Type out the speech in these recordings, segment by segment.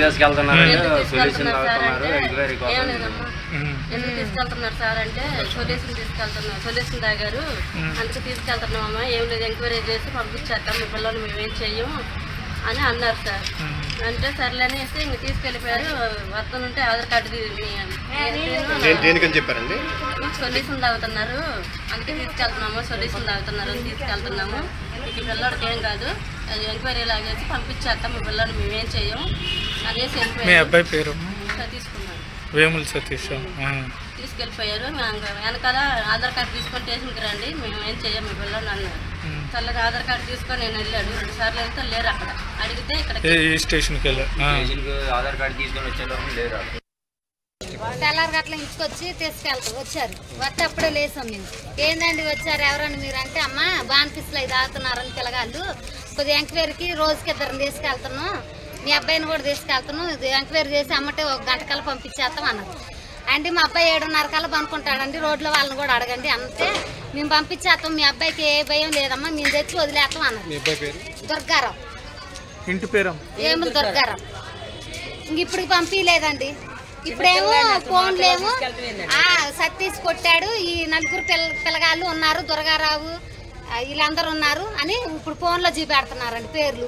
తీసుకెళ్తున్నారు ఎందుకు సొల్యూషన్ తీసుకెళ్తున్నారు సార్ అవుతున్నారు అంటే ఎంక్వైరీ ఏం కోసం లేదమ్మా ఎందుకు తీసుకెళ్తున్నారు సార్ అంటే సొల్యూషన్ తీసుకెళ్తున్నారు సొల్యూషన్ తాగారు అందుకు తీసుకెళ్తున్నామమ్మా ఏం లేదు ఎంక్వైరీ చేసి పంపించేస్తాం మీ పిల్లలు మేమేం చెయ్యము అని అన్నారు సార్ అంటే సర్లే అనేసి ఇంక తీసుకెళ్ళిపోయారు వస్తుంటే ఆధార్ కార్డు తీ- మీ- దేని- దేనికని చెప్పారండి సొల్యూషన్ తాగుతున్నారు అందుకే తీసుకెళ్తున్నాము సొల్యూషన్ తాగుతున్నారు అని తీసుకెళ్తున్నాము మీకు ఈ పిల్లడికి ఏం కాదు అది ఎంక్వైరీ లాగేసి పంపించేస్తాం మీ పిల్లలు మేమేం చెయ్యం అనేసి మీ వెళ్ళిపోయారు అబ్బాయి పేరు తీసుకున్నాను వేముల సతీష్ ఆ. తీసుకెళ్ళిపోయారు మేము వెనకాల ఆధార్ కార్డు తీసుకొని స్టేషన్కి రండి మేము ఏం చెయ్యం మీ పిల్లలు అన్నారు చల్లగా ఆధార్ కార్డు తీసుకొని నేను వెళ్ళాడు రెండు సార్లు వెళ్తే లేరు అక్కడ అడిగితే ఇక్కడ ఏ ఈ స్టేషన్కి వెళ్ళా ఆ. స్టేషన్కి ఆధార్ కార్డు తీసుకొని వచ్చేలోపు లేరు అక్కడ. తెల్లారి గట్ల ఇంటికొచ్చి తీసుకెళ్తారు వచ్చారు వస్తే అప్పుడే లేసాం మేము ఏందండి వచ్చారు ఎవరని మీరు అంటే అమ్మ బాన్ఫీస్లో ఇది ఆగుతున్నారని పిల్లగాళ్ళు కొద్దిగా ఎంక్వైరీకి రోజుకి ఇద్దరిని తీసుకెళ్తున్నాం మీ అబ్బాయిని కూడా తీసుకెళ్తున్నాం ఇది ఎంక్వైరీ చేసి అమ్మటే ఒక గంట కల్లా పంపించేస్తాం అన్నారు అంటే మా అబ్బాయి ఏడున్నర కల్లా పనుకుంటాడండి రోడ్లో వాళ్ళని కూడా అడగండి అంతే మేము పంపించేస్తాం మీ అబ్బాయికి ఏ భయం లేదమ్మా మేము తెచ్చి వదిలేస్తాం అన్నారు మీ అబ్బాయి పేరు దుర్గారావు ఇంటి పేరు ఏములు దొరకారం ఇంక ఇప్పుడు పంపించలేదండి ఇప్పుడేమో ఫోన్లేమో ఆ సతీష్ కొట్టాడు ఈ నలుగురు పిల్ల పిల్లగాళ్ళు ఉన్నారు దుర్గారావు ఆ, వీళ్ళందరూ ఉన్నారు అని ఇప్పుడు ఫోన్లో చూపెడుతున్నారండి పేర్లు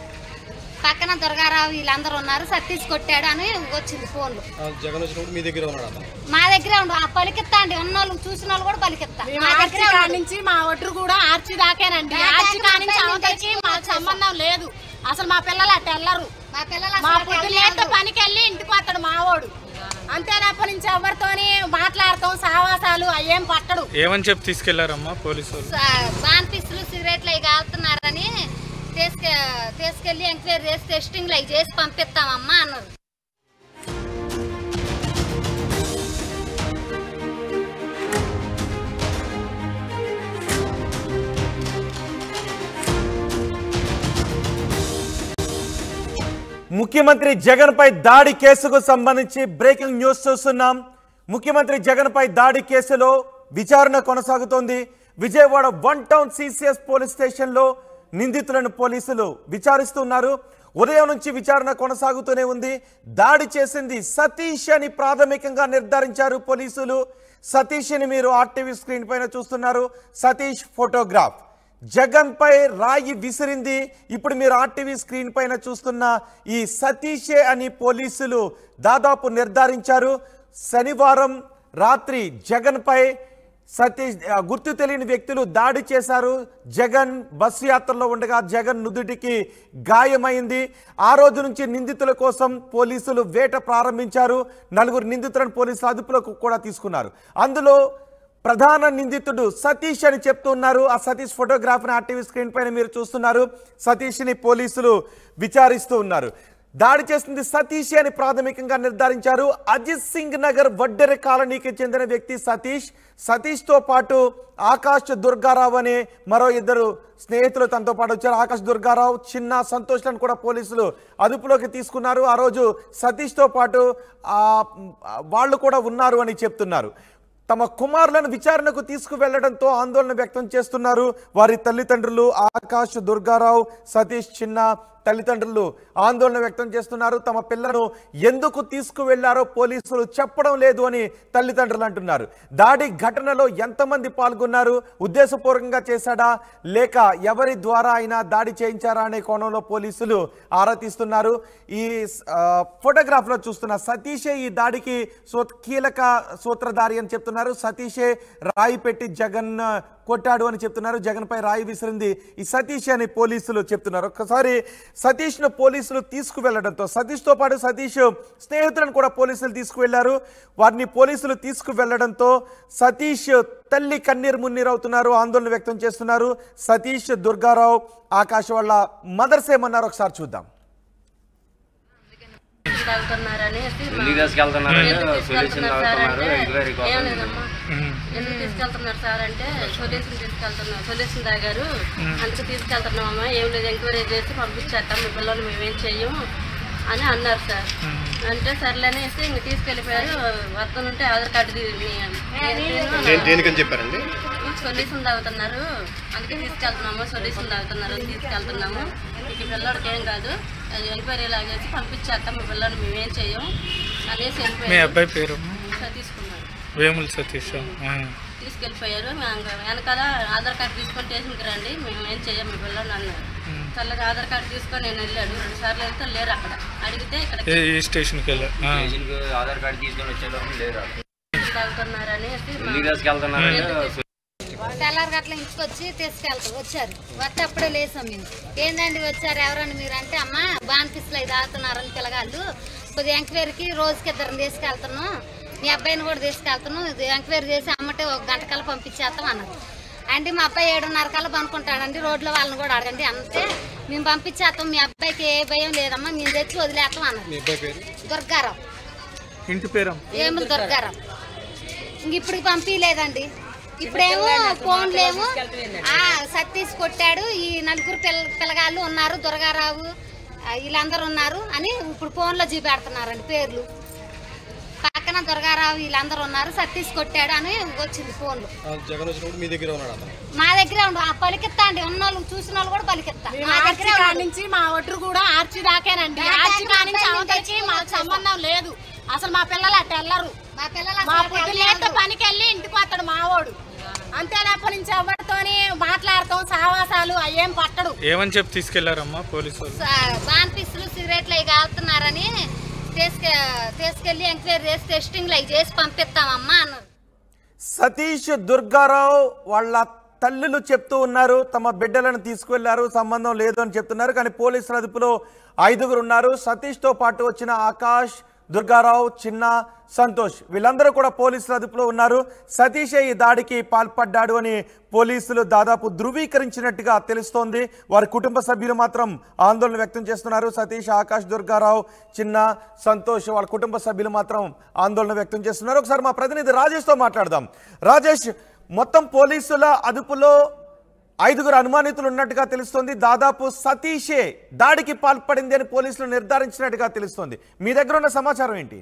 పక్కన దుర్గారావు వీళ్ళందరూ ఉన్నారు సతీష్ కొట్టాడు అని వచ్చింది ఫోన్లో ఆ, జగన్ వచ్చినప్పుడు మీ దగ్గర ఉన్నాడు అతను మా దగ్గరే ఉండు ఆ పలికిత్తా అండి ఉన్న వాళ్ళు చూసిన వాళ్ళు కూడా పలికిత్తా మా ఆర్చి దగ్గరే కాడ ఉండు. నుంచి మా ఒడ్రు కూడా ఆర్చి దాకేనండి దాకా ఆర్చి కాడ నుంచి అబ్బాయిని అవతలికి తెచ్చి మాకు సంబంధం లేదు అసలు మా పిల్లలు అట్ట వెళ్ళరు మా పిల్లలు మా అసలు పొద్దున్న వెళ్ళలేదు. లేస్తే పనికి వెళ్ళి ఇంటికి వస్తాడు మావోడు అంతేనప్పటి నుంచి ఎవరితోని మాట్లాడతాం సావాసాలు అయ్యేం పట్టడు ఏమని చెప్పి తీసుకెళ్లారమ్మా పోలీసు వాళ్ళు స- బాన్ పీసులు సిగరెట్లు అవి కాలుతున్నారని తీసుకె తీసుకెళ్ళి ఎంక్వైరీ చేసి టెస్టింగ్లు అవి చేసి పంపిస్తామమ్మా అన్నారు ముఖ్యమంత్రి జగన్ పై దాడి కేసుకు సంబంధించి బ్రేకింగ్ న్యూస్ చూస్తున్నాం ముఖ్యమంత్రి జగన్ పై దాడి కేసులో విచారణ కొనసాగుతోంది Vijayawada one town CCS police స్టేషన్లో నిందితులను పోలీసులు విచారిస్తున్నారు ఉదయం నుంచి విచారణ కొనసాగుతూనే ఉంది దాడి చేసింది సతీష్ అని ప్రాథమికంగా నిర్ధారించారు పోలీసులు సతీష్ అని మీరు ఆర్టీవీ స్క్రీన్ పైన చూస్తున్నారు సతీష్ ఫోటోగ్రాఫ్ జగన్ పై రాయి విసిరింది ఇప్పుడు మీరు ఆర్టీవీ స్క్రీన్ పైన చూస్తున్న ఈ సతీషే అని పోలీసులు దాదాపు నిర్ధారించారు శనివారం రాత్రి జగన్ పై సతీష్ ఆ, గుర్తు తెలియని వ్యక్తులు దాడి చేశారు జగన్ బస్సు యాత్రలో ఉండగా జగన్ నుదుటికి గాయమైంది ఆ రోజు నుంచి నిందితుల కోసం పోలీసులు వేట ప్రారంభించారు నలుగురు నిందితులను పోలీసులు అదుపులోకి కూడా తీసుకున్నారు అందులో ప్రధాన నిందితుడు సతీష్ అని చెప్తున్నారు ఆ సతీష్ ఫోటోగ్రాఫ్ని ఆర్టీవీ స్క్రీన్ పైన మీరు చూస్తున్నారు సతీష్ని పోలీసులు విచారిస్తూ ఉన్నారు దాడి చేసింది సతీష్ అని ప్రాథమికంగా నిర్ధారించారు అజిత్ సింగ్ నగర్ వడ్డెర కాలనీకి చెందిన వ్యక్తి సతీష్ సతీష్తో పాటు ఆకాష్ దుర్గారావు అనే మరో ఇద్దరు స్నేహితులు తనతో పాటు వచ్చారు ఆకాష్ దుర్గారావు చిన్న సంతోష్లను కూడా పోలీసులు అదుపులోకి తీసుకున్నారు ఆ రోజు సతీష్తో పాటు ఆ, వాళ్ళు కూడా ఉన్నారు అని చెప్తున్నారు తమ కుమారులను విచారణకు తీసుకువెళ్లడంతో ఆందోళన వ్యక్తం చేస్తున్నారు వారి తల్లిదండ్రులు ఆకాష్ దుర్గారావు సతీష్ చిన్న తల్లిదండ్రులు ఆందోళన వ్యక్తం చేస్తున్నారు తమ పిల్లలను ఎందుకు తీసుకువెళ్లారో పోలీసులు చెప్పడం లేదు అని తల్లిదండ్రులు అంటున్నారు దాడి ఘటనలో ఎంతమంది పాల్గొన్నారు ఉద్దేశపూర్వకంగా చేశాడా లేక ఎవరి ద్వారా అయినా దాడి చేయించారా అనే కోణంలో పోలీసులు ఆరా తీస్తున్నారు ఈ ఆ, ఫోటోగ్రాఫ్లో చూస్తున్న సతీషే ఈ దాడికి సో కీలక సూత్రధారి అని చెప్తున్నారు సతీషే రాయి పెట్టి జగన్ కొట్టాడు అని చెప్తున్నారు జగన్ పై రాయి విసిరింది ఈ సతీష్ అని పోలీసులు చెప్తున్నారు ఒక్కసారి సతీష్ను పోలీసులు తీసుకువెళ్లడంతో సతీష్తో పాటు సతీష్ స్నేహితులను కూడా పోలీసులు తీసుకువెళ్లారు వారిని పోలీసులు తీసుకువెళ్లడంతో సతీష్ తల్లి కన్నీరు మున్నీరు అవుతున్నారు ఆందోళన వ్యక్తం చేస్తున్నారు సతీష్ దుర్గారావు ఆకాశ్ వాళ్ళ మదర్స్ ఏమన్నారు ఒకసారి చూద్దాం తాగుతున్నారని ఎందుకు తీసుకెళ్తున్నారు ఎందుకు సొల్యూషన్ తీసుకెళ్తున్నారు సార్ అవుతున్నారు అంటే ఎంక్వైరీ ఏం కోసం లేదమ్మా ఎందుకు తీసుకెళ్తున్నారు సార్ అంటే సొల్యూషన్ తీసుకెళ్తున్నారు సొల్యూషన్ తాగారు అందుకు తీసుకెళ్తున్నామమ్మా ఏం లేదు ఎంక్వైరీ చేసి పంపించేస్తాం మీ పిల్లలు మేమేం చెయ్యము అని అన్నారు సార్ అంటే సర్లే అనేసి ఇంక తీసుకెళ్ళిపోయారు వస్తుంటే ఆధార్ కార్డు తీ- మీ- దేని- దేనికని చెప్పారండి సొల్యూషన్ తాగుతున్నారు అందుకే తీసుకెళ్తున్నాము సొల్యూషన్ తాగుతున్నారు అని తీసుకెళ్తున్నాము మీకు ఈ పిల్లడికి ఏం కాదు అది ఎంక్వైరీ లాగేసి పంపించేస్తాం మీ పిల్లలు మేమేం చెయ్యం అనేసి మీ వెళ్ళిపోయారు అబ్బాయి పేరు తీసుకున్నారు వేముల సతీష్ ఆ. తీసుకెళ్ళిపోయారు మేము వెనకాల ఆధార్ కార్డు తీసుకొని స్టేషన్కి రండి మేము ఏం చెయ్యం మీ పిల్లలు అన్నారు చల్లగా ఆధార్ కార్డు తీసుకొని నేను వెళ్ళాడు రెండు సార్లు వెళ్తే లేరు అక్కడ అడిగితే ఇక్కడ ఏ ఏ స్టేషన్కి వెళ్ళా ఆ. స్టేషన్కి ఆధార్ కార్డు తీసుకొని వచ్చేలోపు లేరు తాగుతున్నారు అనేసి మా- ఎందుకు తీసుకెళ్తున్నారంటే తెల్లారి గట్ల ఇంటికొచ్చి తీసుకెళ్తారు వచ్చారు వస్తే అప్పుడే లేసాం మేము ఏందండి వచ్చారు ఎవరని మీరు అంటే అమ్మ బాన్పిస్లు అవి తాగుతున్నారని పిల్లగాళ్ళు కొద్దిగా ఎంక్వైరీకి రోజుకి ఇద్దరిని తీసుకెళ్తున్నాం మీ అబ్బాయిని కూడా తీసుకెళ్తున్నాం ఇది ఎంక్వైరీ చేసి అమ్మటే ఒక గంట కల్లా పంపించేస్తాం అన్నారు అంటే మా అబ్బాయి ఏడున్నర కల్లా పనుకుంటాడండి రోడ్లో వాళ్ళని కూడా అడగండి అంతే మేము పంపించేస్తాం మీ అబ్బాయికి ఏ భయం లేదమ్మా మేము తెచ్చి వదిలేస్తాం అన్నారు మీ అబ్బాయి పేరు దుర్గారావు ఇంటి పేరం ఏములు దొరకారం ఇంక ఇప్పుడు పంపించలేదండి ఇప్పుడేమో ఫోన్లేమో ఆ సతీష్ కొట్టాడు ఈ నలుగురు పిల్ల పిల్లగాళ్ళు ఉన్నారు దుర్గారావు ఆ, వీళ్ళందరూ ఉన్నారు అని ఇప్పుడు ఫోన్లో చూపెడుతున్నారండి పేర్లు పక్కన దుర్గారావు వీళ్ళందరూ ఉన్నారు సతీష్ కొట్టాడు అని వచ్చింది ఫోన్లో ఆ, జగన్ వచ్చినప్పుడు మీ దగ్గర ఉన్నాడు అతను మా దగ్గరే ఉండు ఆ పలికిత్తా అండి ఉన్న వాళ్ళు చూసిన వాళ్ళు కూడా పలికిత్తా మేము మా ఆర్చి దగ్గరే కాడ ఉండు. నుంచి మా ఒడ్రు కూడా ఆర్చి దాకేనండి దాకా ఆర్చి కాడ నుంచి మా అవతలికి పిల్లలు మాకు సంబంధం లేదు అసలు మా పిల్లలు అట్ట వెళ్ళరు మా పిల్లలు మా అసలు పొద్దున్న వెళ్ళలేదు. లేస్తే పనికి వెళ్ళి ఇంటికి వస్తాడు మావోడు అంతేనప్పటి నుంచి ఎవరితోని మాట్లాడతాం సావాసాలు అయ్యేం పట్టడు ఏమని చెప్పి తీసుకెళ్లారమ్మా పోలీసు వాళ్ళు స- బాన్ పీసులు సిగరెట్లు అవి కాలుతున్నారని తీసుకె తీసుకెళ్ళి ఎంక్వైరీ చేసి టెస్టింగ్లు అవి చేసి పంపిస్తామమ్మా అన్నారు సతీష్ దుర్గారావు వాళ్ళ తల్లులు చెప్తూ ఉన్నారు తమ బిడ్డలను తీసుకువెళ్లారు సంబంధం లేదు అని చెప్తున్నారు కానీ పోలీసుల అదుపులో ఐదుగురు ఉన్నారు సతీష్తో పాటు వచ్చిన ఆకాష్ దుర్గారావు చిన్న సంతోష్ వీళ్ళందరూ కూడా పోలీసుల అదుపులో ఉన్నారు సతీషే ఈ దాడికి పాల్పడ్డాడు అని పోలీసులు దాదాపు ధృవీకరించినట్టుగా తెలుస్తోంది వారి కుటుంబ సభ్యులు మాత్రం ఆందోళన వ్యక్తం చేస్తున్నారు సతీష్ ఆకాష్ దుర్గారావు చిన్న సంతోష్ వాళ్ళ కుటుంబ సభ్యులు మాత్రం ఆందోళన వ్యక్తం చేస్తున్నారు ఒకసారి మా ప్రతినిధి రాజేష్తో మాట్లాడదాం రాజేష్ మొత్తం పోలీసుల అదుపులో ఐదుగురు అనుమానితులు ఉన్నట్టుగా తెలుస్తోంది దాదాపు సతీషే దాడికి పాల్పడింది అని పోలీసులు నిర్ధారించినట్టుగా తెలుస్తోంది మీ దగ్గర ఉన్న సమాచారం ఏంటి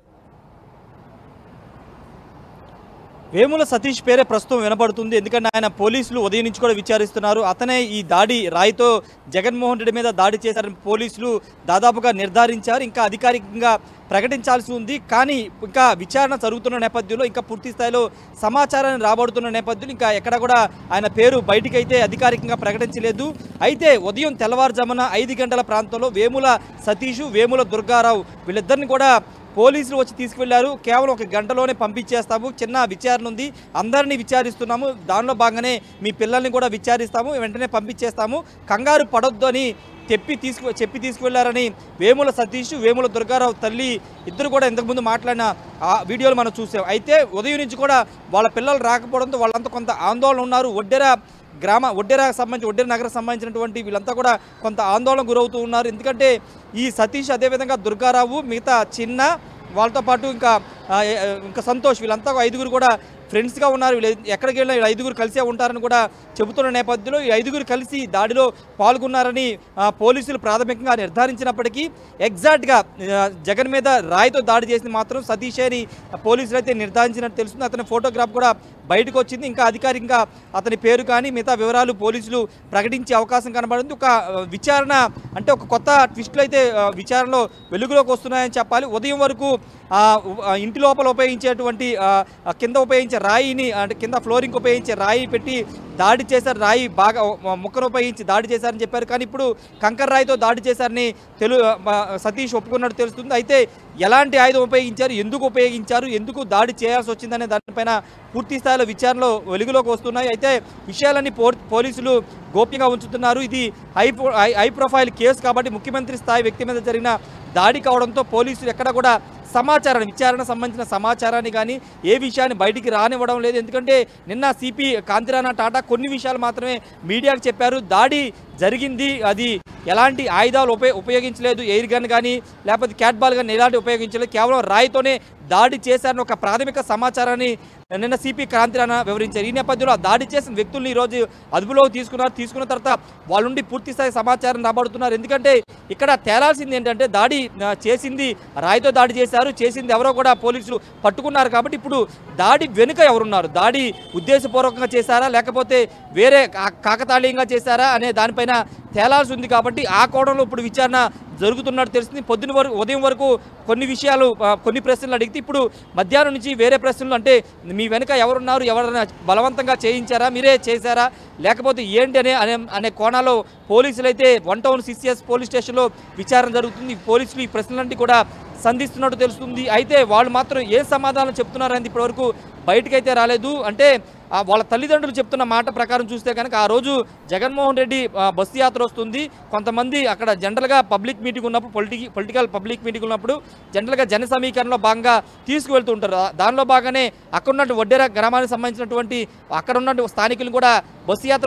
వేముల సతీష్ పేరే ప్రస్తుతం వినపడుతుంది ఎందుకంటే ఆయన పోలీసులు ఉదయం నుంచి కూడా విచారిస్తున్నారు అతనే ఈ దాడి రాయితో జగన్మోహన్ రెడ్డి మీద దాడి చేశారని పోలీసులు దాదాపుగా నిర్ధారించారు ఇంకా అధికారికంగా ప్రకటించాల్సి ఉంది కానీ ఇంకా విచారణ జరుగుతున్న నేపథ్యంలో ఇంకా పూర్తి స్థాయిలో సమాచారాన్ని రాబడుతున్న నేపథ్యంలో ఇంకా ఎక్కడ కూడా ఆయన పేరు బయటికైతే అధికారికంగా ప్రకటించలేదు అయితే ఉదయం తెల్లవారుజామున ఐదు గంటల ప్రాంతంలో వేముల సతీష్ వేముల దుర్గారావు వీళ్ళిద్దరిని కూడా పోలీసులు వచ్చి తీసుకువెళ్లారు కేవలం ఒక గంటలోనే పంపించేస్తాము చిన్న విచారణ ఉంది అందరినీ విచారిస్తున్నాము దానిలో భాగంగానే మీ పిల్లల్ని కూడా విచారిస్తాము వెంటనే పంపించేస్తాము కంగారు పడొద్దు అని చెప్పి తీసుకు చెప్పి తీసుకువెళ్లారని వేముల సతీష్ వేముల దుర్గారావు తల్లి ఇద్దరు కూడా ఇంతకుముందు మాట్లాడిన ఆ వీడియోలు మనం చూసాం అయితే ఉదయం నుంచి కూడా వాళ్ళ పిల్లలు రాకపోవడంతో వాళ్ళంతా కొంత ఆందోళన ఉన్నారు ఒడ్డెర గ్రామ ఒడ్డెరకు సంబంధించి ఒడ్డెర నగరం సంబంధించినటువంటి వీళ్ళంతా కూడా కొంత ఆందోళన గురవుతూ ఉన్నారు ఎందుకంటే ఈ సతీష్ అదేవిధంగా దుర్గారావు మిగతా చిన్న వాళ్ళతో పాటు ఇంకా ఆ, ఏ- ఇంకా సంతోష్ వీళ్ళంతా ఒక ఐదుగురు కూడా ఫ్రెండ్స్గా ఉన్నారు వీళ్ళు ఎక్కడికి వెళ్ళినా వీళ్ళు ఐదుగురు కలిసే ఉంటారని కూడా చెబుతున్న నేపథ్యంలో ఈ ఐదుగురు కలిసి దాడిలో పాల్గొన్నారని ఆ, పోలీసులు ప్రాథమికంగా నిర్ధారించినప్పటికీ ఎగ్జాక్ట్గా ఆ, జగన్ మీద రాయితో దాడి చేసింది మాత్రం సతీష్ అని పోలీసులు అయితే నిర్ధారించినట్టు తెలుస్తుంది అతని ఫోటోగ్రాఫ్ కూడా బయటకు వచ్చింది ఇంకా అధికారికంగా అతని పేరు కానీ మిగతా వివరాలు పోలీసులు ప్రకటించే అవకాశం కనబడింది ఒక ఆ, విచారణ అంటే ఒక కొత్త ట్విస్టులు అయితే ఆ, విచారణలో వెలుగులోకి వస్తున్నాయని చెప్పాలి ఉదయం వరకు ఆ, ఉ- ఆ, ఇంటి లోపల ఉపయోగించేటువంటి ఆ, ఆ, కింద ఉపయోగించే రాయిని అంటే కింద ఫ్లోరింగ్ ఉపయోగించే రాయి పెట్టి దాడి చేశారు రాయి బాగా ఆ, ముక్కను ఉపయోగించి దాడి చేశారని చెప్పారు కానీ ఇప్పుడు కంకర రాయితో దాడి చేశారని తెలు ఆ, సతీష్ ఒప్పుకున్నట్టు తెలుస్తుంది అయితే ఎలాంటి ఆయుధం ఉపయోగించారు ఎందుకు ఉపయోగించారు ఎందుకు దాడి చేయాల్సి వచ్చిందనే దానిపైన పూర్తి స్థాయిలో విచారణలో వెలుగులోకి వస్తున్నాయి అయితే విషయాలన్నీ పో పోలీసులు గోప్యంగా ఉంచుతున్నారు ఇది high pro- high- high profile case కాబట్టి ముఖ్యమంత్రి స్థాయి వ్యక్తి మీద జరిగిన దాడి కావడంతో పోలీసులు ఎక్కడ కూడా సమాచారాన్ని విచారణ సంబంధించిన సమాచారాన్ని కానీ ఏ విషయాన్ని బయటికి రానివ్వడం లేదు ఎందుకంటే నిన్న సిపి కాంతిరాణా టాటా కొన్ని విషయాలు మాత్రమే మీడియాకు చెప్పారు దాడి జరిగింది అది ఎలాంటి ఆయుధాలు ఉపయోగ ఉపయోగించలేదు ఎయిర్ గన్ కానీ లేకపోతే క్యాట్ బాల్ కానీ ఎలాంటి ఉపయోగించలేదు కేవలం రాయితోనే దాడి చేశారని ఒక ప్రాథమిక సమాచారాన్ని నిన్న సిపి క్రాంతిరాణ వివరించారు ఈ నేపథ్యంలో ఆ దాడి చేసిన వ్యక్తుల్ని ఈరోజు అదుపులోకి తీసుకున్నారు తీసుకున్న తర్వాత వాళ్ళ నుండి పూర్తి స్థాయి సమాచారం రాబడుతున్నారు ఎందుకంటే ఇక్కడ తేలాల్సింది ఏంటంటే దాడి ఆ, చేసింది రాయితో దాడి చేశారు చేసింది ఎవరో కూడా పోలీసులు పట్టుకున్నారు కాబట్టి ఇప్పుడు దాడి వెనుక ఎవరున్నారు దాడి ఉద్దేశపూర్వకంగా చేశారా లేకపోతే వేరే కా- కాకతాళీయంగా చేశారా అనే దానిపైన తేలాల్సి ఉంది కాబట్టి ఆ కోణంలో ఇప్పుడు విచారణ జరుగుతున్నట్టు తెలిసింది పొద్దున వరకు ఉదయం వరకు కొన్ని విషయాలు ఆ, కొన్ని ప్రశ్నలు అడిగితే ఇప్పుడు మధ్యాహ్నం నుంచి వేరే ప్రశ్నలు అంటే మీ వెనుక ఎవరున్నారు ఎవరైనా బలవంతంగా చేయించారా మీరే చేశారా లేకపోతే ఏంటి అనే అనే అనే కోణాల్లో పోలీసులు అయితే వన్ టౌన్ సిసిఎస్ పోలీస్ స్టేషన్లో విచారణ జరుగుతుంది పోలీసులు ఈ ప్రశ్నలన్నీ కూడా సంధిస్తున్నట్టు తెలుస్తుంది అయితే వాళ్ళు మాత్రం ఏ సమాధానం చెప్తున్నారనేది ఇప్పటివరకు బయటకైతే రాలేదు అంటే ఆ వాళ్ళ తల్లిదండ్రులు చెప్తున్న మాట ప్రకారం చూస్తే కనుక ఆ రోజు జగన్మోహన్ రెడ్డి ఆ, బస్సు యాత్ర వస్తుంది కొంతమంది అక్కడ జనరల్గా పబ్లిక్ మీటింగ్ ఉన్నప్పుడు పొలిటిక్ పొలిటికల్ పబ్లిక్ మీటింగ్ ఉన్నప్పుడు జనరల్గా జన సమీకరణలో భాగంగా తీసుకువెళ్తూ ఉంటారు ఆ- దానిలో భాగంగానే అక్కడ ఉన్నటువంటి వడ్డేర గ్రామానికి సంబంధించినటువంటి అక్కడ ఉన్నటువంటి స్థానికులు కూడా బస్సు యాత్ర